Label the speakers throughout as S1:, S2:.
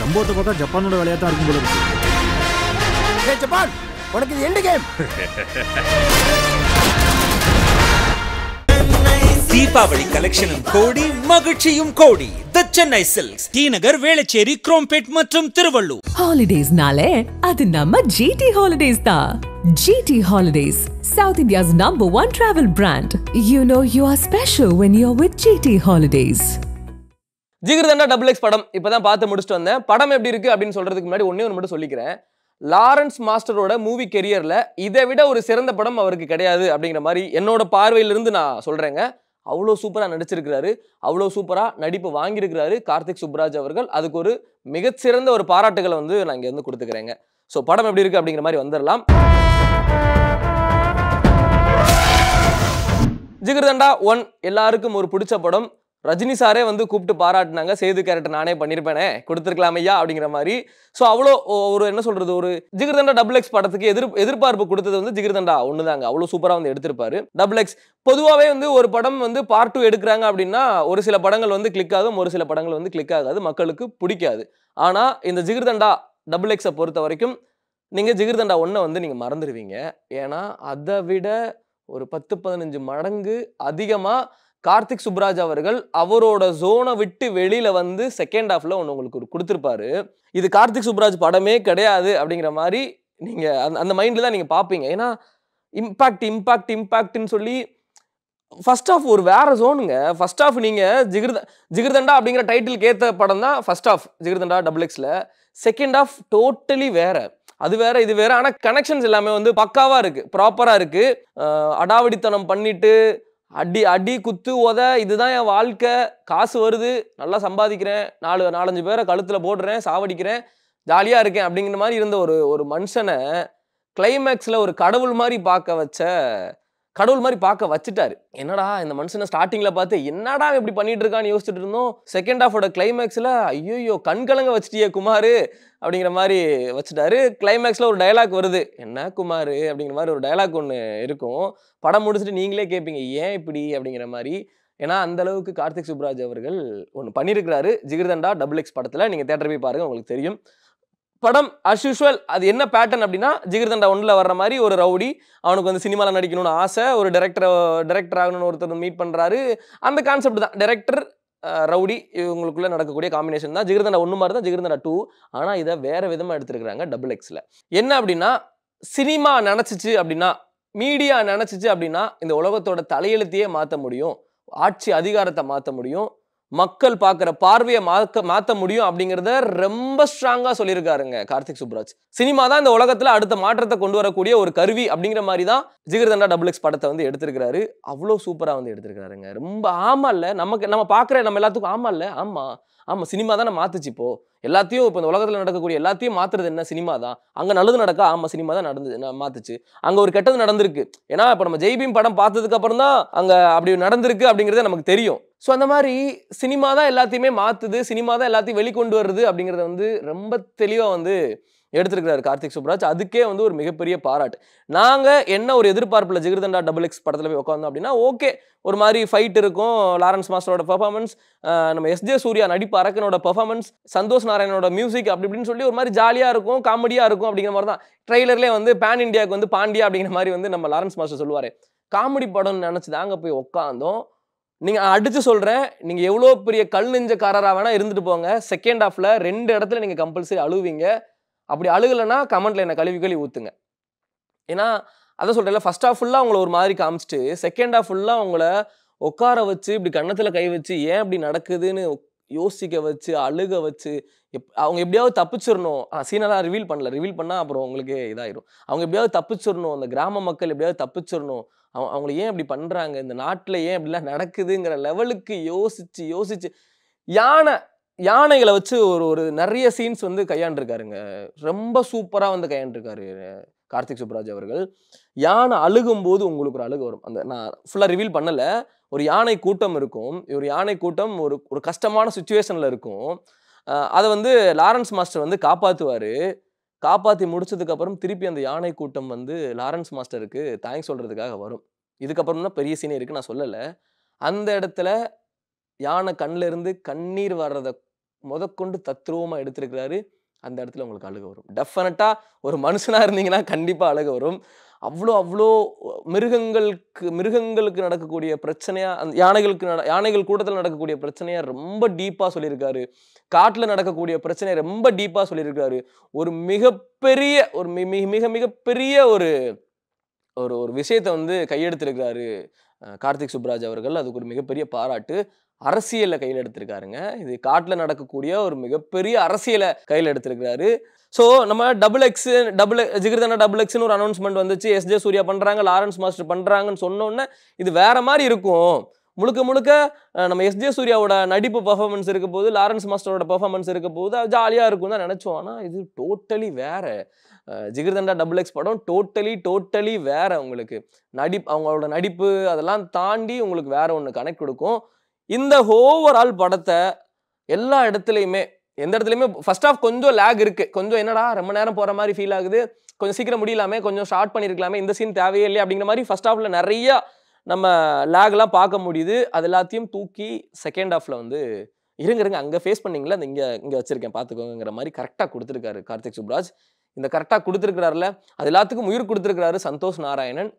S1: சம்பவத்தை பார்த்தா ஜப்பானோட வேலையா தான் இருக்கும் போல இருக்கு
S2: ஏய் ஜப்பான் உனக்கு இது எண்டு கேம்
S3: தீபாவளி கலெக்ஷனும் கோடி மகிழ்ச்சியும் கோடி the Chennai silks T Nagar Velachery Chromepet மற்றும் திருவள்ளூர்
S4: ஹாலிடேஸ்னாலே அது நம்ம ஜிடி ஹாலிடேஸ் தான் GT holidays south India's number one travel brand you know you are special when you are with GT holidays
S5: Jigarthanda double X படம் இப்பதான் பார்த்து முடிச்சுட்டு வந்தேன் படம் எப்படி இருக்கு அப்படின்னு சொல்றதுக்கு முன்னாடி ஒண்ணே ஒன்று மட்டும் சொல்லிக்கிறேன் லாரன்ஸ் மாஸ்டரோட மூவி கெரியர்ல இதை விட ஒரு சிறந்த படம் அவருக்கு கிடையாது அப்படிங்கிற மாதிரி என்னோட பார்வையிலிருந்து நான் சொல்றேங்க அவ்வளோ சூப்பராக நடிச்சிருக்கிறாரு அவ்வளோ சூப்பராக நடிப்பு வாங்கியிருக்கிறாரு கார்த்திக் சுப்ராஜ் அவர்கள் அதுக்கு ஒரு மிகச்சிறந்த ஒரு பாராட்டுகளை வந்து நான் இங்கே வந்து கொடுத்துக்கிறேங்க ஸோ படம் எப்படி இருக்கு அப்படிங்கிற மாதிரி வந்துடலாம் ஜிகிர்தண்டா ஒன் எல்லாருக்கும் ஒரு பிடிச்ச படம் ரஜினி சாரே வந்து கூப்பிட்டு பாராட்டினாங்க சேது கேரக்டர் நானே பண்ணியிருப்பேனே கொடுத்துருக்கலாம் ஐயா அப்படிங்கிற மாதிரி ஸோ அவ்வளோ ஒ- ஒரு என்ன சொல்றது ஒரு ஜிகிர்தண்டா டபுள் எக்ஸ் படத்துக்கு எதிர் எதிர்பார்ப்பு கொடுத்தது வந்து ஜிகிர்தண்டா ஒன்று தாங்க அவ்வளோ சூப்பராக வந்து எடுத்திருப்பாரு டபுள் எக்ஸ் பொதுவாகவே வந்து ஒரு படம் வந்து பார்ட் டூ எடுக்கிறாங்க அப்படின்னா ஒரு சில படங்கள் வந்து கிளிக் ஆகும் ஒரு சில படங்கள் வந்து கிளிக் ஆகாது மக்களுக்கு பிடிக்காது ஆனால் இந்த ஜிகிர்தண்டா டபுள் எக்ஸை பொறுத்த வரைக்கும் நீங்கள் ஜிகிர்தண்டா ஒன்றை வந்து நீங்கள் மறந்துடுவீங்க ஏன்னா அதை விட ஒரு பத்து பதினஞ்சு மடங்கு அதிகமாக கார்த்திக் சுப்ராஜ் அவர்கள் அவரோட ஜோனை விட்டு வெளியில வந்து செகண்ட் ஹாஃப்ல ஒன்று உங்களுக்கு ஒரு கொடுத்துருப்பாரு இது கார்த்திக் சுப்ராஜ் படமே கிடையாது அப்படிங்கிற மாதிரி நீங்க அந்த அந்த மைண்ட்ல தான் நீங்க பார்ப்பீங்க ஏன்னா இம்பாக்ட் இம்பாக்ட் இம்பாக்ட்னு சொல்லி ஃபர்ஸ்ட் ஆஃப் ஒரு வேற ஜோனுங்க ஃபர்ஸ்ட் ஆஃப் நீங்க ஜிகிர்த ஜிகிர்தண்டா அப்படிங்கிற டைட்டிலுக்கு ஏத்த படம் தான் ஃபர்ஸ்ட் ஆஃப் ஜிகிர்தண்டா டபுள் எக்ஸ்ல செகண்ட் ஆஃப் டோட்டலி வேற அது வேற இது வேற ஆனா கனெக்ஷன்ஸ் எல்லாமே வந்து பக்காவா இருக்கு ப்ராப்பரா இருக்கு அஹ் அடாவடித்தனம் பண்ணிட்டு அடி அடி குத்து உத இதுதான் என் வாழ்க்கை காசு வருது நல்லா சம்பாதிக்கிறேன் நாலு நாலஞ்சு பேரை கழுத்துல போடுறேன் சாவடிக்கிறேன் ஜாலியா இருக்கேன் அப்படிங்கிற மாதிரி இருந்த ஒரு ஒரு மனுஷனை கிளைமேக்ஸ்ல ஒரு கடவுள் மாதிரி பார்க்க வச்ச கடவுள் மாதிரி பார்க்க வச்சுட்டாரு என்னடா இந்த மனுஷனை ஸ்டார்டிங்ல பார்த்து என்னடா இவன் இப்படி பண்ணிட்டு இருக்கான்னு யோசிச்சுட்டு இருந்தோம் செகண்ட் ஹாஃபோட கிளைமேக்ஸ்ல ஐயோ கண்கலங்க வச்சிட்டியே குமார் அப்படிங்கிற மாதிரி வச்சுட்டாரு கிளைமேக்ஸ்ல ஒரு டயலாக் வருது என்ன குமார் அப்படிங்கிற மாதிரி ஒரு டயலாக் ஒன்று இருக்கும் படம் முடிச்சுட்டு நீங்களே கேட்பீங்க ஏன் இப்படி அப்படிங்கிற மாதிரி ஏன்னா அந்த அளவுக்கு கார்த்திக் சுப்ராஜ் அவர்கள் ஒன்று பண்ணியிருக்கிறாரு ஜிகிர்தண்டா டபுள் எக்ஸ் படத்தில் நீங்கள் தேட்டர் போய் பாருங்க உங்களுக்கு தெரியும் படம் அஸ் யூஷுவல் அது என்ன பேட்டர்ன் அப்படின்னா ஜிகிர்தண்டா ஒன்றில் வர்ற மாதிரி ஒரு ரவுடி அவனுக்கு வந்து சினிமாவில் நடிக்கணும்னு ஆசை ஒரு டேரக்டர் டேரக்டர் ஆகணும்னு ஒருத்தர் மீட் பண்ணுறாரு அந்த கான்செப்ட் தான் டேரக்டர் ரவுடி இவங்களுக்குள்ள நடக்கக்கூடிய காம்பினேஷன் தான் ஜிகிர்தண்டா ஒன்று மாதிரி தான் ஜிகிர்தண்டா டூ ஆனால் இதை வேற விதமாக எடுத்திருக்கிறாங்க டபுள் எக்ஸில் என்ன அப்படின்னா சினிமா நினச்சிச்சு அப்படின்னா மீடியா நினச்சிச்சு அப்படின்னா இந்த உலகத்தோட தலையெழுத்தையே மாற்ற முடியும் ஆட்சி அதிகாரத்தை மாற்ற முடியும் மக்கள் பார்க்குற பார்வையை மாற்ற மாற்ற முடியும் அப்படிங்கிறத ரொம்ப ஸ்ட்ராங்காக சொல்லியிருக்காருங்க கார்த்திக் சுப்ராஜ் சினிமா தான் இந்த உலகத்தில் அடுத்த மாற்றத்தை கொண்டு வரக்கூடிய ஒரு கருவி அப்படிங்கிற மாதிரி தான் ஜிகிர்தண்டா டபுள் எக்ஸ் படத்தை வந்து எடுத்திருக்கிறாரு அவ்வளோ சூப்பராக வந்து எடுத்திருக்கிறாருங்க ரொம்ப ஆமா இல்லை நமக்கு நம்ம பார்க்குற நம்ம எல்லாத்துக்கும் ஆமா இல்லை ஆமாம் ஆமாம் சினிமா தானே மாத்துச்சு இப்போ எல்லாத்தையும் இப்போ இந்த உலகத்தில் நடக்கக்கூடிய எல்லாத்தையும் மாத்துறது என்ன சினிமா தான் அங்கே நல்லது நடக்கா ஆமாம் சினிமா தான் நடந்து ந- மாத்துச்சு அங்கே ஒரு கெட்டது நடந்திருக்கு ஏன்னா இப்போ நம்ம ஜெய்பீம் படம் பார்த்ததுக்கு அப்புறம் தான் அங்கே அப்படி நடந்திருக்கு அப்படிங்கிறதே நமக்கு தெரியும் ஸோ அந்த மாதிரி சினிமா தான் எல்லாத்தையுமே மாத்துது சினிமா தான் எல்லாத்தையும் வெளிக்கொண்டு வருது அப்படிங்கிறத வந்து ரொம்ப தெளிவாக வந்து எடுத்திருக்கிறாரு கார்த்திக் சுப்ராஜ் அதுக்கே வந்து ஒரு மிகப்பெரிய பாராட்டு நாங்கள் என்ன ஒரு எதிர்பார்ப்பில் ஜிகிர்தண்டா டபுள் எக்ஸ் படத்தில் போய் உட்காந்தோம் அப்படின்னா ஓகே ஒரு மாதிரி ஃபைட் இருக்கும் லாரன்ஸ் மாஸ்டரோட பெர்ஃபார்மன்ஸ் நம்ம எஸ்ஜே சூர்யா நடிப்பு அரக்கனோட பெர்ஃபார்மன்ஸ் சந்தோஷ் நாராயணனோட மியூசிக் அப்படி இப்படின்னு சொல்லி ஒரு மாதிரி ஜாலியாக இருக்கும் காமெடியாக இருக்கும் அப்படிங்கிற மாதிரி தான் ட்ரெய்லர்லேயே வந்து பேன் இந்தியாவுக்கு வந்து பாண்டியா அப்படிங்கிற மாதிரி வந்து நம்ம லாரன்ஸ் மாஸ்டர் சொல்லுவார் காமெடி படம்னு நினச்சி தாங்க போய் உட்காந்தோம் நீங்கள் அடித்து சொல்கிறேன் நீங்கள் எவ்வளோ பெரிய கல் நெஞ்சக்காரராக வேணால் இருந்துட்டு போங்க செகண்ட் ஹாஃபில் ரெண்டு இடத்துல நீங்கள் கம்பல்சரி அழுவீங்க அப்படி அழுகலைன்னா கமெண்ட்ல என்ன கழுவி கழுவி ஊற்றுங்க ஏன்னா அதான் சொல்கிறேன்ல ஃபர்ஸ்ட் ஹாஃப் ஃபுல்லாக உங்களை ஒரு மாதிரி காமிச்சிட்டு செகண்ட் ஹாஃப் ஃபுல்லாக உங்களை உட்கார வச்சு இப்படி கன்னத்தில் கை வச்சு ஏன் இப்படி நடக்குதுன்னு யோசிக்க வச்சு அழுக வச்சு எப் அவங்க எப்படியாவது தப்பிச்சிடணும் சீனெல்லாம் ரிவீல் பண்ணல ரிவீல் பண்ணால் அப்புறம் உங்களுக்கு இதாயிரும் அவங்க எப்படியாவது தப்பிச்சிடணும் அந்த கிராம மக்கள் எப்படியாவது தப்பிச்சிடணும் அவங்க அவங்கள ஏன் இப்படி பண்ணுறாங்க இந்த நாட்டில் ஏன் இப்படிலாம் நடக்குதுங்கிற லெவலுக்கு யோசிச்சு யோசிச்சு யானை யானைகளை வச்சு ஒரு ஒரு நிறைய சீன்ஸ் வந்து கையாண்டிருக்காருங்க ரொம்ப சூப்பராக வந்து கையாண்டிருக்காரு கார்த்திக் சுப்ராஜ் அவர்கள் யானை அழுகும்போது உங்களுக்கு ஒரு அழுகு வரும் அந்த நான் ஃபுல்லாக ரிவீல் பண்ணலை ஒரு யானை கூட்டம் இருக்கும் ஒரு யானை கூட்டம் ஒரு ஒரு கஷ்டமான சுச்சுவேஷனில் இருக்கும் அஹ் அதை வந்து லாரன்ஸ் மாஸ்டர் வந்து காப்பாற்றுவார் காப்பாற்றி முடிச்சதுக்கப்புறம் திருப்பி அந்த யானை கூட்டம் வந்து லாரன்ஸ் மாஸ்டருக்கு தேங்க்ஸ் சொல்கிறதுக்காக வரும் இதுக்கப்புறம் தான் பெரிய சீனே இருக்குது நான் சொல்லலை அந்த இடத்துல யானை கண்ணில் இருந்து கண்ணீர் வர்றதை முதற்கொண்டு தத்ரூபமாக எடுத்திருக்கிறாரு அந்த இடத்துல உங்களுக்கு அழுக வரும் டெஃபினட்டாக ஒரு மனுஷனாக இருந்தீங்கன்னா கண்டிப்பாக அழுக வரும் அவ்வளோ அவ்வளோ மிருகங்களுக்கு மிருகங்களுக்கு நடக்கக்கூடிய பிரச்சனையா அந்த யானைகளுக்கு நட யானைகள் கூட்டத்தில் நடக்கக்கூடிய பிரச்சனையை ரொம்ப டீப்பாக சொல்லியிருக்காரு காட்டில் நடக்கக்கூடிய பிரச்சனையை ரொம்ப டீப்பாக சொல்லியிருக்காரு ஒரு மிகப்பெரிய ஒரு மி- மிக மிக மிகப்பெரிய ஒரு ஒரு ஒரு விஷயத்தை வந்து கையெடுத்திருக்கிறாரு அஹ் கார்த்திக் சுப்ராஜ் அவர்கள் அதுக்கு ஒரு மிகப்பெரிய பாராட்டு அரசியலை கையில் எடுத்திருக்காருங்க இது காட்டில் நடக்கக்கூடிய ஒரு மிகப்பெரிய அரசியலை கையில் எடுத்திருக்கிறாரு ஸோ நம்ம double X double Jigarthanda double எக்ஸ்னு ஒரு அனௌன்ஸ்மெண்ட் வந்துச்சு எஸ் ஜே சூர்யா பண்ணுறாங்க லாரன்ஸ் மாஸ்டர் பண்ணுறாங்கன்னு சொன்னோன்னே இது வேற மாதிரி இருக்கும் முழுக்க முழுக்க அஹ், நம்ம எஸ் ஜே சூர்யாவோட நடிப்பு பர்ஃபார்மன்ஸ் இருக்க போது லாரன்ஸ் மாஸ்டரோட பர்ஃபார்மன்ஸ் இருக்க போது அது ஜாலியாக இருக்கும் தான் நினச்சோம் ஆனால் இது டோட்டலி வேற அஹ், ஜிகிர்தண்டா டபுள் எக்ஸ் படம் டோட்டலி டோட்டலி வேற உங்களுக்கு நடிப் அவங்களோட நடிப்பு அதெல்லாம் தாண்டி உங்களுக்கு வேற ஒன்று கனெக்ட் கொடுக்கும் இந்த ஓவரால் படத்தை எல்லா இடத்துலையுமே எந்த இடத்துலையுமே ஃபர்ஸ்ட் ஆஃப் கொஞ்சம் லேக் இருக்கு கொஞ்சம் என்னடா ரொம்ப நேரம் போற மாதிரி ஃபீல் ஆகுது கொஞ்சம் சீக்கிரம் முடியலாமே கொஞ்சம் ஷார்ட் பண்ணியிருக்கலாமே இந்த சீன் தேவையே இல்லையே அப்படிங்கிற மாதிரி ஃபர்ஸ்ட் ஹாஃப்ல நிறைய நம்ம லேக்லாம் பார்க்க முடியுது அது எல்லாத்தையும் தூக்கி செகண்ட் ஹாஃப்ல வந்து இருங்க இருங்க அங்கே ஃபேஸ் பண்ணீங்களா அந்த இங்கே இங்கே வச்சிருக்கேன் பார்த்துக்கோங்கிற மாதிரி கரெக்டாக கொடுத்துருக்காரு கார்த்திக் சுப்ராஜ் இந்த கரெக்டாக கொடுத்துருக்கிறாருல அது எல்லாத்துக்கும் உயிர் கொடுத்துருக்கிறாரு சந்தோஷ் நாராயணன்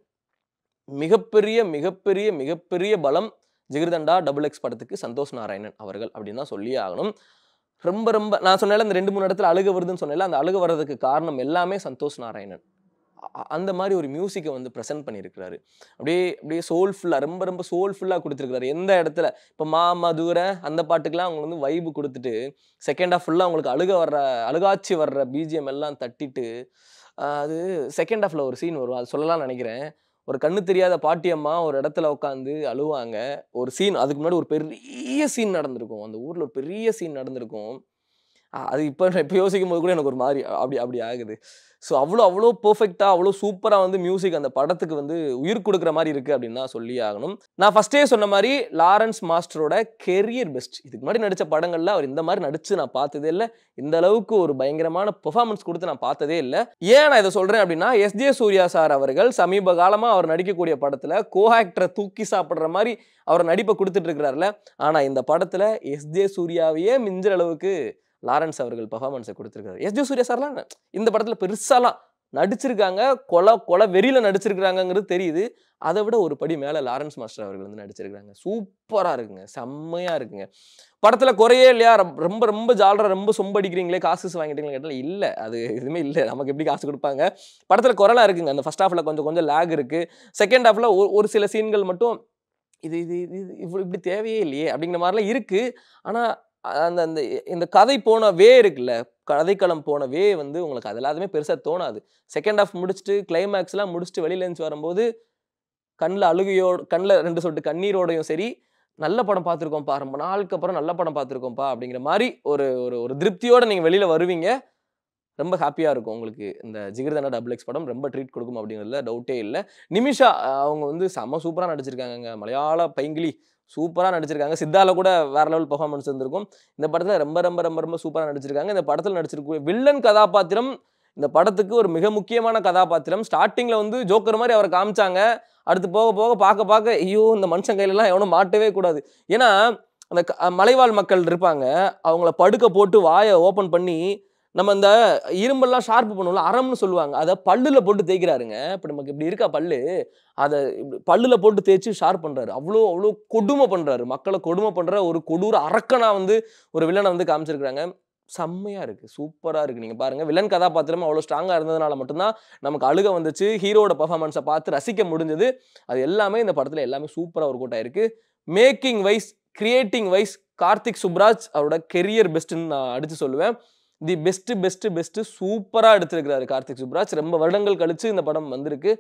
S5: மிகப்பெரிய மிகப்பெரிய மிகப்பெரிய பலம் ஜிகிர்தண்டா டபுள் எக்ஸ் படத்துக்கு சந்தோஷ் நாராயணன் அவர்கள் அப்படின்னு தான் சொல்லியே ஆகணும் ரொம்ப ரொம்ப நான் சொன்னேன்ல இந்த ரெண்டு மூணு இடத்துல அழுக வருதுன்னு சொன்னேன்ல அந்த அழுக வர்றதுக்கு காரணம் எல்லாமே சந்தோஷ் நாராயணன் அ- அந்த மாதிரி ஒரு மியூசிக்கை வந்து ப்ரெசென்ட் பண்ணியிருக்கிறாரு அப்படியே அப்படியே சோல்ஃபுல்லாக ரொம்ப ரொம்ப சோல்ஃபுல்லாக கொடுத்துருக்காரு எந்த இடத்துல இப்போ மா மதுரை அந்த பாட்டுக்கெல்லாம் அவங்க வந்து வைப்பு கொடுத்துட்டு செகண்ட் ஹாஃப் ஃபுல்லாக அவங்களுக்கு அழுக வர்ற அழுகாச்சி வர்ற பிஜிஎம் எல்லாம் தட்டிட்டு ஆஹ் அது செகண்ட் ஹாஃப்ல ஒரு சீன் வரும் அது சொல்லலாம்னு நினைக்கிறேன் ஒரு கண்ணு தெரியாத பாட்டியம்மா ஒரு இடத்துல உட்காந்து அழுவாங்க ஒரு சீன் அதுக்கு முன்னாடி ஒரு பெரிய சீன் நடந்திருக்கும் அந்த ஊர்ல ஒரு பெரிய சீன் நடந்திருக்கும் அ- அது இப்போ இப்போ யோசிக்கும் போது கூட எனக்கு ஒரு மாதிரி அப்படி அப்படி ஆகுது ஸோ அவ்வளோ அவ்வளோ பர்ஃபெக்டாக அவ்வளோ சூப்பராக வந்து மியூசிக் அந்த படத்துக்கு வந்து உயிர் கொடுக்குற மாதிரி இருக்குது அப்படின்னு தான் சொல்லி ஆகணும் நான் ஃபஸ்ட்டே சொன்ன மாதிரி லாரன்ஸ் மாஸ்டரோட கெரியர் பெஸ்ட் இதுக்கு முன்னாடி நடித்த படங்கள்ல அவர் இந்த மாதிரி நடித்து நான் பார்த்ததே இல்லை இந்த அளவுக்கு ஒரு பயங்கரமான பெர்ஃபார்மன்ஸ் கொடுத்து நான் பார்த்ததே இல்லை ஏன் நான் இதை சொல்கிறேன் அப்படின்னா எஸ் ஜே சூர்யா சார் அவர்கள் சமீப காலமாக அவர் நடிக்கக்கூடிய படத்தில் கோஆக்டரை தூக்கி சாப்பிட்ற மாதிரி அவர் நடிப்பை கொடுத்துட்டு இருக்கிறாருல ஆனால் இந்த படத்தில் எஸ் ஜே சூர்யாவையே மிஞ்சுற அளவுக்கு லாரன்ஸ் அவர்கள் பெர்ஃபார்மன்ஸை கொடுத்துருக்காரு எஸ் ஜே சூர்யா சார்லாம் ந- இந்த படத்தில் பெருசாலாம் நடிச்சிருக்காங்க கொலை கொலை வெறியில் நடிச்சிருக்கிறாங்கங்கிறது தெரியுது அதை விட ஒரு படி மேலே லாரன்ஸ் மாஸ்டர் அவர்கள் வந்து நடிச்சிருக்காங்க சூப்பராக இருக்குங்க செம்மையாக இருக்குங்க படத்தில் குறையே இல்லையா ரொம்ப- ரொம்ப ரொம்ப ஜாலரா ரொம்ப சொம்படிக்கிறீங்களே காசு காசு வாங்கிட்டீங்களா கேட்டால் இல்லை அது எதுவுமே இல்லை நமக்கு எப்படி காசு கொடுப்பாங்க படத்தில் குரலாக இருக்குங்க அந்த ஃபர்ஸ்ட் ஹாஃபில் கொஞ்சம் கொஞ்சம் லேக் இருக்குது செகண்ட் ஹாஃபில் ஒரு சில சீன்கள் மட்டும் இது இது இது இது இவ்வளோ இப்படி தேவையே இல்லையே அப்படிங்கிற மாதிரிலாம் இருக்குது ஆனால் அந்த அந்த இந்த கதை போன வே இருக்குல்ல கதைக்களம் போன வே வந்து உங்களுக்கு அது எல்லாத்துமே பெருசாக தோணாது செகண்ட் ஹாஃப் முடிச்சுட்டு கிளைமேக்ஸ்லாம் முடிச்சுட்டு வெளியில இருந்து வரும்போது கண்ணில் அழுகையோட கண்ணில் ரெண்டு சொட்டு கண்ணீரோடையும் சரி நல்ல படம் பார்த்துருக்கோம்ப்பா ரொம்ப நாளுக்கு அப்புறம் நல்ல படம் பார்த்துருக்கோம்ப்பா அப்படிங்கிற மாதிரி ஒரு ஒரு ஒரு திருப்தியோட நீங்கள் வெளியில் வருவீங்க ரொம்ப ஹாப்பியாக இருக்கும் உங்களுக்கு இந்த ஜிகிர்தனா டபுள் எக்ஸ் படம் ரொம்ப ட்ரீட் கொடுக்கும் அப்படிங்கிறதுல டவுட்டே இல்லை நிமிஷா அஹ், அவங்க வந்து செம்ம சூப்பராக நடிச்சிருக்காங்கங்க மலையாள பைங்கிலி சூப்பராக நடிச்சிருக்காங்க சித்தால கூட வேற லெவல் பெர்ஃபார்மன்ஸ் இருந்திருக்கும் இந்த படத்தில் ரொம்ப ரொம்ப ரொம்ப ரொம்ப சூப்பராக நடிச்சிருக்காங்க இந்த படத்தில் நடிச்சிருக்க வில்லன் கதாபாத்திரம் இந்த படத்துக்கு ஒரு மிக முக்கியமான கதாபாத்திரம் ஸ்டார்டிங்கில் வந்து ஜோக்கர் மாதிரி அவரை காமிச்சாங்க அடுத்து போக போக பார்க்க பார்க்க ஐயோ இந்த மனுஷன் கையிலலாம் எவனும் மாட்டவே கூடாது ஏன்னா அந்த க- மலைவாழ் மக்கள் இருப்பாங்க அவங்கள படுக்க போட்டு வாயை ஓப்பன் பண்ணி நம்ம இந்த இரும்பெல்லாம் ஷார்ப் பண்ணுவோம்ல அறம்னு சொல்லுவாங்க அதை பல்லுல போட்டு தேய்க்கிறாருங்க இப்போ நமக்கு இப்படி இருக்கா பல்லு அதை இப்படி பல்லுல போட்டு தேய்ச்சி ஷார்ப் பண்றாரு அவ்வளோ அவ்வளோ கொடுமை பண்றாரு மக்களை கொடுமை பண்ற ஒரு கொடூர அரக்கனா வந்து ஒரு வில்லனை வந்து காமிச்சிருக்கிறாங்க செம்மையா இருக்கு சூப்பரா இருக்கு நீங்க பாருங்க வில்லன் கதாபாத்திரம் அவ்வளோ ஸ்ட்ராங்கா இருந்ததுனால மட்டும்தான் நமக்கு அழுக வந்துச்சு ஹீரோட பர்ஃபார்மன்ஸை பார்த்து ரசிக்க முடிஞ்சது அது எல்லாமே இந்த படத்துல எல்லாமே சூப்பரா ஒரு கூட்டம் இருக்கு making wise creating wise Karthik Subbaraj அவரோட கெரியர் பெஸ்ட்னு நான் அடிச்சு சொல்லுவேன் தி பெஸ்ட் பெஸ்ட் பெஸ்ட் சூப்பரா எடுத்திருக்கிறாரு கார்த்திக் சுப்ராஜ் ரொம்ப வருடங்கள் கழிச்சு இந்த படம் வந்திருக்கு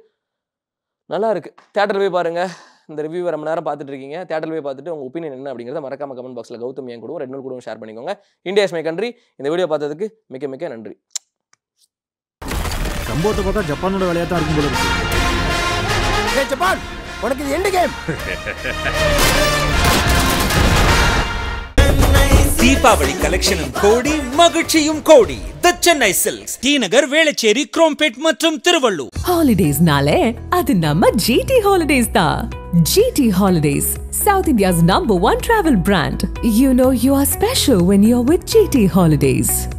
S5: நல்லா இருக்கு தேட்டர் போய் பாருங்க இந்த ரிவ்யூ ரொம்ப நேரம் பார்த்துட்டு இருக்கீங்க தேட்டர் போய் பார்த்துட்டு உங்க ஒப்பீனியன் என்ன அப்படிங்கிறத மறக்காம கமெண்ட் பாக்ஸ்ல கௌதம் என் கூட ரெண்டு நூறு கூட ஷேர் பண்ணிக்கோங்க இந்தியா இஸ் மை கண்ட்ரி இந்த வீடியோ பார்த்ததுக்கு மிக்க மிக்க நன்றி
S1: சம்பவத்தை பார்த்தா ஜப்பானோட வேலையா தான் இருக்கும் போல இருக்கு
S2: ஏய் ஜப்பான் உனக்கு இது எண்டு கேம்
S3: தீபாவளி கலெக்ஷனும் கோடி மகிழ்ச்சியும் கோடி the Chennai silks T Nagar Velachery Chromepet மற்றும் திருவள்ளூர்
S4: ஹாலிடேஸ்னாலே அது நம்ம ஜிடி ஹாலிடேஸ் தான் GT holidays south India's number one travel brand you know you are special when you are with GT holidays